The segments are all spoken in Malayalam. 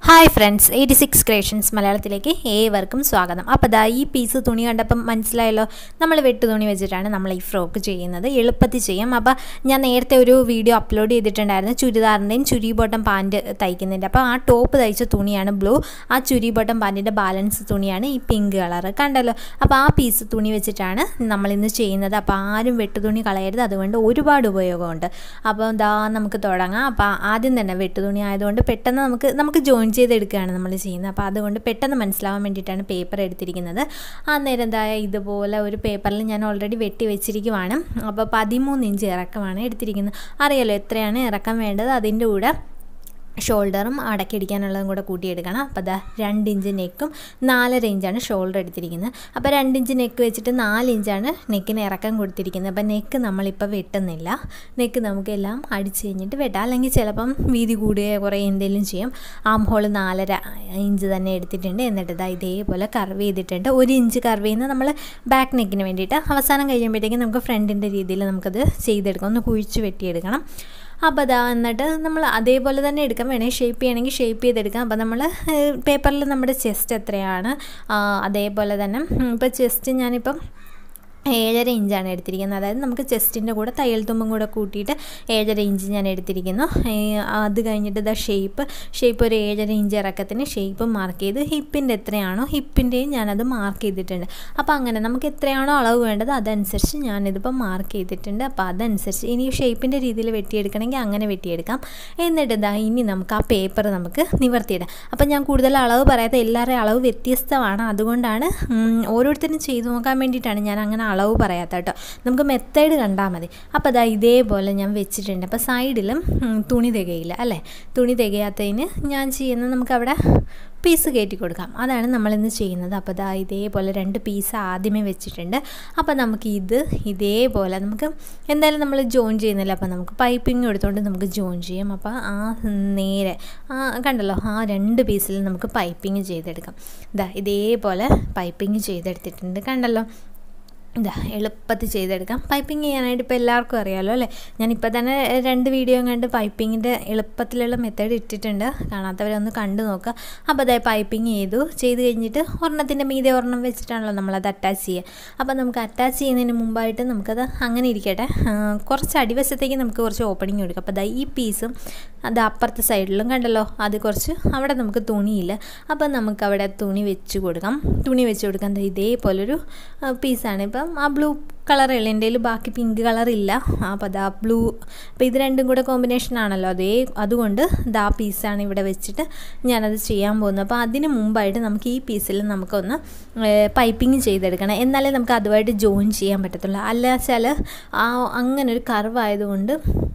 hi friends eighty six creations മലയാളത്തിലേക്ക് ഏവർക്കും സ്വാഗതം അപ്പോൾ ദാ ഈ പീസ് തുണി കണ്ടപ്പം മനസ്സിലായല്ലോ നമ്മൾ വെട്ട് തുണി വെച്ചിട്ടാണ് നമ്മൾ ഈ ഫ്രോക്ക് ചെയ്യുന്നത് എളുപ്പത്തിൽ ചെയ്യാം അപ്പോൾ ഞാൻ നേരത്തെ ഒരു വീഡിയോ അപ്ലോഡ് ചെയ്തിട്ടുണ്ടായിരുന്നു ചുരിദാറിൻ്റെയും ചുരി ബോട്ടം പാൻറ്റ് തയ്ക്കുന്നതിൻ്റെ അപ്പോൾ ആ ടോപ്പ് തയ്ച്ച തുണിയാണ് ബ്ലൂ ആ ചുരി ബോട്ടം പാൻറ്റിൻ്റെ ബാലൻസ് തുണിയാണ് ഈ പിങ്ക് കളർ കണ്ടല്ലോ അപ്പോൾ ആ പീസ് തുണി വെച്ചിട്ടാണ് നമ്മളിന്ന് ചെയ്യുന്നത് അപ്പോൾ ആരും വെട്ടുതുണി കളയരുത് അതുകൊണ്ട് ഒരുപാട് ഉപയോഗമുണ്ട് അപ്പോൾ ദാ നമുക്ക് തുടങ്ങാം അപ്പോൾ ആദ്യം തന്നെ വെട്ടുതുണി ആയതുകൊണ്ട് പെട്ടെന്ന് നമുക്ക് നമുക്ക് ജോയിൻ ചെയ്തെടുക്കുകയാണ് നമ്മൾ ചെയ്യുന്നത് അപ്പോൾ അതുകൊണ്ട് പെട്ടെന്ന് മനസ്സിലാവാൻ വേണ്ടിയിട്ടാണ് പേപ്പർ എടുത്തിരിക്കുന്നത് ആ നേരം എന്താ ഇതുപോലെ ഒരു പേപ്പറിൽ ഞാൻ ഓൾറെഡി വെട്ടി വെച്ചിരിക്കുവാണ് അപ്പോൾ പതിമൂന്ന് ഇഞ്ച് ഇറക്കമാണ് എടുത്തിരിക്കുന്നത് അറിയാലോ എത്രയാണ് ഇറക്കം വേണ്ടത് അതിൻ്റെ കൂടെ ഷോൾഡറും അടക്കിടിക്കാനുള്ളതും കൂടെ കൂട്ടിയെടുക്കണം അപ്പോൾ അതാ രണ്ട് ഇഞ്ച് നെക്കും നാലര ഇഞ്ചാണ് ഷോൾഡർ എടുത്തിരിക്കുന്നത് അപ്പോൾ രണ്ട് ഇഞ്ച് നെക്ക് വെച്ചിട്ട് നാല് ഇഞ്ചാണ് നെക്കിന് ഇറക്കം കൊടുത്തിരിക്കുന്നത് അപ്പോൾ നെക്ക് നമ്മളിപ്പോൾ വെട്ടുന്നില്ല നെക്ക് നമുക്കെല്ലാം അടിച്ച് കഴിഞ്ഞിട്ട് വെട്ടാം അല്ലെങ്കിൽ ചിലപ്പം വീതി കൂടുകയോ കുറേ എന്തെങ്കിലും ചെയ്യും ആം ഹോൾ നാലര ഇഞ്ച് തന്നെ എടുത്തിട്ടുണ്ട് എന്നിട്ട് ഇതാ ഇതേപോലെ കർവ് ചെയ്തിട്ടുണ്ട് ഒരു ഇഞ്ച് കർവ് ചെയ്യുന്നത് നമ്മൾ ബാക്ക് നെക്കിന് വേണ്ടിയിട്ട് അവസാനം കഴിയുമ്പോഴത്തേക്കും നമുക്ക് ഫ്രണ്ടിൻ്റെ രീതിയിൽ നമുക്കത് ചെയ്തെടുക്കാം ഒന്ന് കുഴിച്ച് വെട്ടിയെടുക്കണം അപ്പോൾ അതാ എന്നിട്ട് നമ്മൾ അതേപോലെ തന്നെ എടുക്കാം വേണമെങ്കിൽ ഷേപ്പ് ചെയ്യണമെങ്കിൽ ഷേപ്പ് ചെയ്തെടുക്കാം അപ്പോൾ നമ്മൾ പേപ്പറിൽ നമ്മുടെ ചെസ്റ്റ് എത്രയാണ് അതേപോലെ തന്നെ ഇപ്പോൾ ചെസ്റ്റ് ഞാനിപ്പം ഏഴര ഇഞ്ചാണ് എടുത്തിരിക്കുന്നത് അതായത് നമുക്ക് ചെസ്റ്റിൻ്റെ കൂടെ തയ്യൽ തുമ്പും കൂടെ കൂട്ടിയിട്ട് ഏഴര ഇഞ്ച് ഞാൻ എടുത്തിരിക്കുന്നു അത് കഴിഞ്ഞിട്ട് ഇതാ ഷേപ്പ് ഷേപ്പ് ഒരു ഏഴര ഇഞ്ച് ഇറക്കത്തിന് ഷേപ്പ് മാർക്ക് ചെയ്ത് ഹിപ്പിൻ്റെ എത്രയാണോ ഹിപ്പിൻ്റെയും ഞാനത് മാർക്ക് ചെയ്തിട്ടുണ്ട് അപ്പോൾ അങ്ങനെ നമുക്ക് എത്രയാണോ അളവ് വേണ്ടത് അതനുസരിച്ച് ഞാനിതിപ്പോൾ മാർക്ക് ചെയ്തിട്ടുണ്ട് അപ്പോൾ അതനുസരിച്ച് ഇനി ഷേപ്പിൻ്റെ രീതിയിൽ വെട്ടിയെടുക്കണമെങ്കിൽ അങ്ങനെ വെട്ടിയെടുക്കാം എന്നിട്ട് ഇതാ ഇനി നമുക്ക് ആ പേപ്പർ നമുക്ക് നിവർത്തിയിടാം അപ്പോൾ ഞാൻ കൂടുതൽ അളവ് പറയാത്ത എല്ലാവരുടെയും അളവ് വ്യത്യസ്തമാണ് അതുകൊണ്ടാണ് ഓരോരുത്തരും ചെയ്തു നോക്കാൻ വേണ്ടിയിട്ടാണ് ഞാൻ അങ്ങനെ അളവ് പറയാത്ത കേട്ടോ നമുക്ക് മെത്തേഡ് കണ്ടാൽ മതി അപ്പോൾ അതാ ഇതേപോലെ ഞാൻ വെച്ചിട്ടുണ്ട് അപ്പോൾ സൈഡിലും തുണി തികയില്ല അല്ലേ തുണി തികയാത്തതിന് ഞാൻ ചെയ്യുന്നത് നമുക്കവിടെ പീസ് കയറ്റി കൊടുക്കാം അതാണ് നമ്മളിന്ന് ചെയ്യുന്നത് അപ്പോൾ ദാ ഇതേപോലെ രണ്ട് പീസ് ആദ്യമേ വെച്ചിട്ടുണ്ട് അപ്പോൾ നമുക്ക് ഇത് ഇതേപോലെ നമുക്ക് എന്തായാലും നമ്മൾ ജോയിൻ ചെയ്യുന്നില്ല അപ്പോൾ നമുക്ക് പൈപ്പിംഗ് എടുത്തുകൊണ്ട് നമുക്ക് ജോയിൻ ചെയ്യാം അപ്പോൾ ആ നേരെ ആ കണ്ടല്ലോ ആ രണ്ട് പീസിൽ നമുക്ക് പൈപ്പിംഗ് ചെയ്തെടുക്കാം ഇതാ ഇതേപോലെ പൈപ്പിംഗ് ചെയ്തെടുത്തിട്ടുണ്ട് കണ്ടല്ലോ ഇതാ എളുപ്പത്തിൽ ചെയ്തെടുക്കാം പൈപ്പിംഗ് ചെയ്യാനായിട്ട് ഇപ്പോൾ എല്ലാവർക്കും അറിയാമല്ലോ അല്ലേ ഞാനിപ്പോൾ തന്നെ രണ്ട് വീഡിയോ കണ്ട് പൈപ്പിങ്ങിൻ്റെ എളുപ്പത്തിലുള്ള മെത്തേഡ് ഇട്ടിട്ടുണ്ട് കാണാത്തവരൊന്ന് കണ്ടു നോക്കുക അപ്പോൾ അതായത് പൈപ്പിംഗ് ചെയ്തു ചെയ്ത് കഴിഞ്ഞിട്ട് ഒരെണ്ണത്തിൻ്റെ മീതെ ഒരെണ്ണം വെച്ചിട്ടാണല്ലോ നമ്മളത് അറ്റാച്ച് ചെയ്യുക അപ്പോൾ നമുക്ക് അറ്റാച്ച് ചെയ്യുന്നതിന് മുമ്പായിട്ട് നമുക്കത് അങ്ങനെ ഇരിക്കട്ടെ കുറച്ച് അടിവശത്തേക്ക് നമുക്ക് കുറച്ച് ഓപ്പണിങ് കൊടുക്കാം അപ്പോൾ അതാ ഈ പീസും അത് അപ്പുറത്തെ സൈഡിലും കണ്ടല്ലോ അത് കുറച്ച് അവിടെ നമുക്ക് തുണിയില്ല അപ്പോൾ നമുക്ക് അവിടെ തുണി വെച്ച് കൊടുക്കാം തുണി വെച്ച് കൊടുക്കാൻ ഇതേപോലൊരു പീസാണ് ഇപ്പം ആ ബ്ലൂ കളറുള്ള എൻ്റെ കയ്യിൽ ബാക്കി പിങ്ക് കളർ ഇല്ല അപ്പോൾ അതാ ബ്ലൂ അപ്പോൾ ഇത് രണ്ടും കൂടെ കോമ്പിനേഷൻ ആണല്ലോ അതേ അതുകൊണ്ട് ദാ പീസാണ് ഇവിടെ വെച്ചിട്ട് ഞാനത് ചെയ്യാൻ പോകുന്നത് അപ്പോൾ അതിന് മുമ്പായിട്ട് നമുക്ക് ഈ പീസിൽ നമുക്കൊന്ന് പൈപ്പിംഗ് ചെയ്തെടുക്കണം എന്നാലേ നമുക്ക് അതുമായിട്ട് ജോയിൻ ചെയ്യാൻ പറ്റത്തുള്ളൂ അല്ല വെച്ചാൽ ആ അങ്ങനെ ഒരു കർവ് ആയതുകൊണ്ട്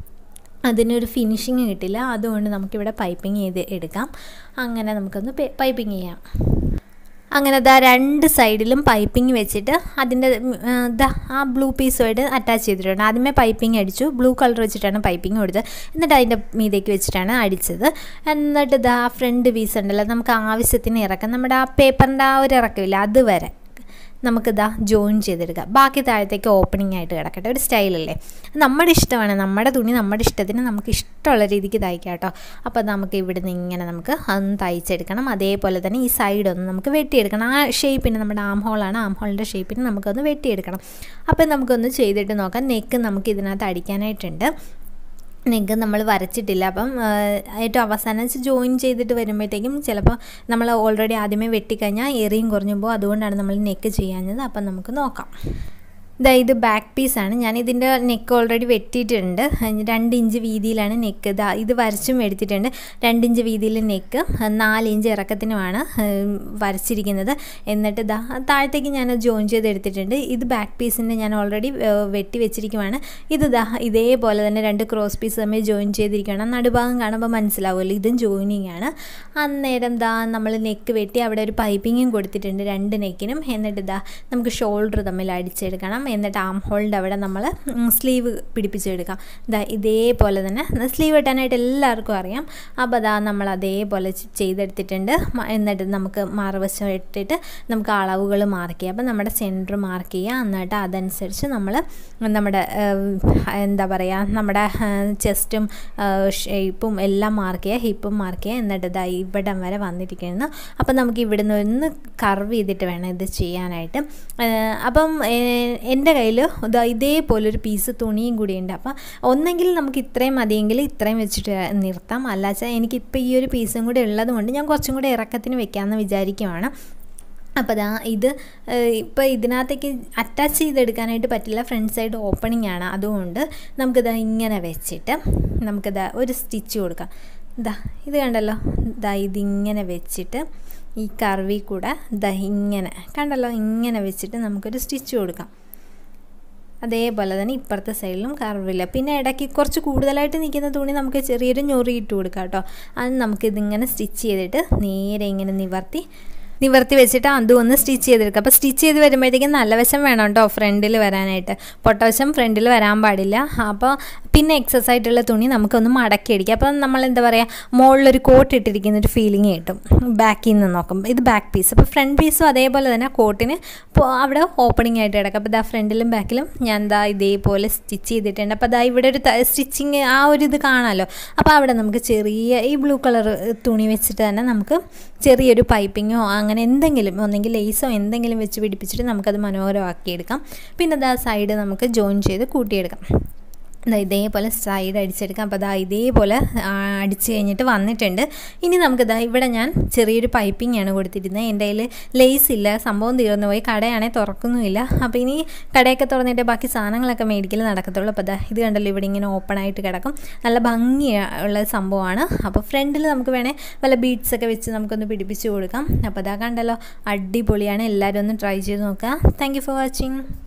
അതിനൊരു ഫിനിഷിങ് കിട്ടില്ല അതുകൊണ്ട് നമുക്കിവിടെ പൈപ്പിംഗ് ചെയ്ത് എടുക്കാം അങ്ങനെ നമുക്കൊന്ന് പൈപ്പിംഗ് ചെയ്യാം അങ്ങനെ ദാ രണ്ട് സൈഡിലും പൈപ്പിംഗ് വെച്ചിട്ട് അതിൻ്റെ ദാ ആ ബ്ലൂ പീസുമായിട്ട് അറ്റാച്ച് ചെയ്തിട്ടുണ്ട് ആദ്യമേ പൈപ്പിംഗ് അടിച്ചു ബ്ലൂ കളർ വെച്ചിട്ടാണ് പൈപ്പിംഗ് കൊടുത്തത് എന്നിട്ട് അതിൻ്റെ മീതേക്ക് വെച്ചിട്ടാണ് അടിച്ചത് എന്നിട്ട് ദാ ഫ്രണ്ട് പീസ് ഉണ്ടല്ലോ നമുക്ക് ആവശ്യത്തിന് ഇറക്കാം നമ്മുടെ ആ പേപ്പറിൻ്റെ ആ ഒരു ഇറക്കമില്ല അതുവരെ നമുക്കിതാ ജോയിൻ ചെയ്തെടുക്കാം ബാക്കി താഴത്തേക്ക് ഓപ്പണിംഗ് ആയിട്ട് കിടക്കട്ടെ ഒരു സ്റ്റൈലല്ലേ നമ്മുടെ ഇഷ്ടമാണ് നമ്മുടെ തുണി നമ്മുടെ ഇഷ്ടത്തിന് നമുക്ക് ഇഷ്ടമുള്ള രീതിക്ക് തയ്ക്കാം കേട്ടോ അപ്പോൾ നമുക്ക് ഇവിടെ നിന്ന് ഇങ്ങനെ നമുക്ക് അതൊന്ന് തയ്ച്ചെടുക്കണം അതേപോലെ തന്നെ ഈ സൈഡ് ഒന്ന് നമുക്ക് വെട്ടിയെടുക്കണം ആ ഷേപ്പിന് നമ്മുടെ ആം ഹോളാണ് ആം ഹോളിൻ്റെ ഷേപ്പിന് നമുക്കൊന്ന് വെട്ടിയെടുക്കണം അപ്പോൾ നമുക്കൊന്ന് ചെയ്തിട്ട് നോക്കാം നെക്ക് നമുക്ക് ഇതിനകത്ത് അടിക്കാനായിട്ടുണ്ട് നെക്ക് നമ്മൾ വരച്ചിട്ടില്ല അപ്പം ഏറ്റവും അവസാനം ജോയിൻ ചെയ്തിട്ട് വരുമ്പോഴത്തേക്കും ചിലപ്പോൾ നമ്മൾ ഓൾറെഡി ആദ്യമേ വെട്ടിക്കഴിഞ്ഞാൽ എറിയും കുറഞ്ഞു പോകും അതുകൊണ്ടാണ് നമ്മൾ നെക്ക് ചെയ്യാഞ്ഞത് അപ്പം നമുക്ക് നോക്കാം ഇതാ ഇത് ബാക്ക് പീസാണ് ഞാൻ ഇതിൻ്റെ നെക്ക് ഓൾറെഡി വെട്ടിയിട്ടുണ്ട് രണ്ട് ഇഞ്ച് വീതിയിലാണ് നെക്ക് ഇതാ ഇത് വരച്ചും എടുത്തിട്ടുണ്ട് രണ്ട് ഇഞ്ച് വീതിയിൽ നെക്ക് നാല് ഇഞ്ച് ഇറക്കത്തിനുമാണ് വരച്ചിരിക്കുന്നത് എന്നിട്ട് ഇതാ താഴത്തേക്ക് ഞാൻ ജോയിൻ ചെയ്ത് എടുത്തിട്ടുണ്ട് ഇത് ബാക്ക് പീസിൻ്റെ ഞാൻ ഓൾറെഡി വെട്ടി വെച്ചിരിക്കുവാണ് ഇത് ഇതാ ഇതേപോലെ തന്നെ രണ്ട് ക്രോസ് പീസ് തമ്മിൽ ജോയിൻ ചെയ്തിരിക്കുകയാണ് നടുഭാഗം കാണുമ്പോൾ മനസ്സിലാവുമല്ലോ ഇതും ജോയിനിങ് ആണ് അന്നേരം ദാ നമ്മൾ നെക്ക് വെട്ടി അവിടെ ഒരു പൈപ്പിങ്ങും കൊടുത്തിട്ടുണ്ട് രണ്ട് നെക്കിനും എന്നിട്ട് ഇതാ നമുക്ക് ഷോൾഡർ തമ്മിൽ അടിച്ചെടുക്കണം എന്നിട്ട് ആം ഹോളിൻ്റെ അവിടെ നമ്മൾ സ്ലീവ് പിടിപ്പിച്ചെടുക്കാം ഇതാ ഇതേപോലെ തന്നെ സ്ലീവ് ഇട്ടാനായിട്ട് എല്ലാവർക്കും അറിയാം അപ്പോൾ അതാ നമ്മൾ അതേപോലെ ചെയ്തെടുത്തിട്ടുണ്ട് എന്നിട്ട് നമുക്ക് മറുവശം ഇട്ടിട്ട് നമുക്ക് അളവുകൾ മാർക്ക് ചെയ്യാം അപ്പോൾ നമ്മുടെ സെൻറ്റർ മാർക്ക് ചെയ്യുക എന്നിട്ട് അതനുസരിച്ച് നമ്മൾ നമ്മുടെ എന്താ പറയുക നമ്മുടെ ചെസ്റ്റും ഷേപ്പും എല്ലാം മാർക്ക് ചെയ്യുക ഹിപ്പും മാർക്ക് ചെയ്യുക എന്നിട്ട് ഇതാ ഇവിടം വരെ വന്നിരിക്കുന്നു അപ്പം നമുക്ക് ഇവിടുന്ന് ഒന്ന് കർവ് ചെയ്തിട്ട് വേണം ഇത് ചെയ്യാനായിട്ട് അപ്പം എൻ്റെ കയ്യിൽ ഇതാ ഇതേപോലൊരു പീസ് തുണിയും കൂടി ഉണ്ട് അപ്പം ഒന്നെങ്കിൽ നമുക്ക് ഇത്രയും മതിയെങ്കിൽ ഇത്രയും വെച്ചിട്ട് നിർത്താം അല്ലാച്ചാൽ എനിക്കിപ്പോൾ ഈ ഒരു പീസും കൂടി ഉള്ളത് കൊണ്ട് ഞാൻ കുറച്ചും കൂടി ഇറക്കത്തിന് വെക്കാമെന്ന് വിചാരിക്കുവാണ് അപ്പോൾ അതാ ഇത് ഇപ്പോൾ ഇതിനകത്തേക്ക് അറ്റാച്ച് ചെയ്തെടുക്കാനായിട്ട് പറ്റില്ല ഫ്രണ്ട് സൈഡ് ഓപ്പണിംഗ് ആണ് അതുകൊണ്ട് നമുക്കിതാ ഇങ്ങനെ വെച്ചിട്ട് നമുക്കിതാ ഒരു സ്റ്റിച്ച് കൊടുക്കാം ഇതാ ഇത് കണ്ടല്ലോ ഇതാ ഇതിങ്ങനെ വെച്ചിട്ട് ഈ കർവി കൂടെ ഇതാ ഇങ്ങനെ കണ്ടല്ലോ ഇങ്ങനെ വെച്ചിട്ട് നമുക്കൊരു സ്റ്റിച്ച് കൊടുക്കാം അതേപോലെ തന്നെ ഇപ്പുറത്തെ സൈഡിലും കർവില്ല പിന്നെ ഇടയ്ക്ക് കുറച്ച് കൂടുതലായിട്ട് നിൽക്കുന്ന തുണി നമുക്ക് ചെറിയൊരു ഞൊറി ഇട്ട് കൊടുക്കാം കേട്ടോ അത് നമുക്കിതിങ്ങനെ സ്റ്റിച്ച് ചെയ്തിട്ട് നേരെ ഇങ്ങനെ നിവർത്തി നിവർത്തി വെച്ചിട്ട് അതും ഒന്ന് സ്റ്റിച്ച് ചെയ്തെടുക്കുക അപ്പോൾ സ്റ്റിച്ച് ചെയ്ത് വരുമ്പോഴത്തേക്കും നല്ല വശം വേണം കേട്ടോ ഫ്രണ്ടിൽ വരാനായിട്ട് പൊട്ടവശം ഫ്രണ്ടിൽ വരാൻ പാടില്ല അപ്പോൾ പിന്നെ എക്സസ് ആയിട്ടുള്ള തുണി നമുക്കൊന്ന് മടക്കി അടിക്കുക അപ്പോൾ നമ്മൾ എന്താ പറയുക മുകളിലൊരു കോട്ട് ഇട്ടിരിക്കുന്ന ഒരു ഫീലിംഗ് കിട്ടും ബാക്കിൽ നിന്ന് നോക്കുമ്പോൾ ഇത് ബാക്ക് പീസ് അപ്പോൾ ഫ്രണ്ട് പീസും അതേപോലെ തന്നെ കോട്ടിന് അവിടെ ഓപ്പണിംഗ് ആയിട്ട് കിടക്കും അപ്പോൾ ഇതാ ഫ്രണ്ടിലും ബാക്കിലും ഞാൻ എന്താ ഇതേപോലെ സ്റ്റിച്ച് ചെയ്തിട്ടുണ്ട് അപ്പോൾ അതാ ഇവിടെ ഒരു സ്റ്റിച്ചിങ് ആ ഒരു ഇത് കാണാമല്ലോ അപ്പോൾ അവിടെ നമുക്ക് ചെറിയ ഈ ബ്ലൂ കളർ തുണി വെച്ചിട്ട് തന്നെ നമുക്ക് ചെറിയൊരു പൈപ്പിങ്ങോ അങ്ങനെ എന്തെങ്കിലും ഒന്നെങ്കിൽ ലേസോ എന്തെങ്കിലും വെച്ച് പിടിപ്പിച്ചിട്ട് നമുക്കത് മനോഹരമാക്കിയെടുക്കാം പിന്നെ അതാ സൈഡ് നമുക്ക് ജോയിൻ ചെയ്ത് കൂട്ടിയെടുക്കാം ഇതേപോലെ സൈഡ് അടിച്ചെടുക്കാം അപ്പോൾ അതാ ഇതേപോലെ അടിച്ച് കഴിഞ്ഞിട്ട് വന്നിട്ടുണ്ട് ഇനി നമുക്കിതാ ഇവിടെ ഞാൻ ചെറിയൊരു പൈപ്പിംഗ് ആണ് കൊടുത്തിരുന്നത് എൻ്റെ കയ്യിൽ ലേസ് ഇല്ല സംഭവം തീർന്നു പോയി കടയാണെങ്കിൽ തുറക്കുന്നുമില്ല അപ്പോൾ ഇനി കടയൊക്കെ തുറന്നിട്ട് ബാക്കി സാധനങ്ങളൊക്കെ മേടിക്കൽ നടക്കത്തുള്ളൂ അപ്പോൾ അതാ ഇത് കണ്ടല്ലോ ഇവിടെ ഇങ്ങനെ ഓപ്പൺ ആയിട്ട് കിടക്കും നല്ല ഭംഗിയുള്ള സംഭവമാണ് അപ്പോൾ ഫ്രണ്ടിൽ നമുക്ക് വേണേൽ വല്ല ബീഡ്സ് ഒക്കെ വെച്ച് നമുക്കൊന്ന് പിടിപ്പിച്ച് കൊടുക്കാം അപ്പോൾ അതാ കണ്ടല്ലോ അടിപൊളിയാണ് എല്ലാവരും ഒന്ന് ട്രൈ ചെയ്ത് നോക്കുക താങ്ക് ഫോർ വാച്ചിങ്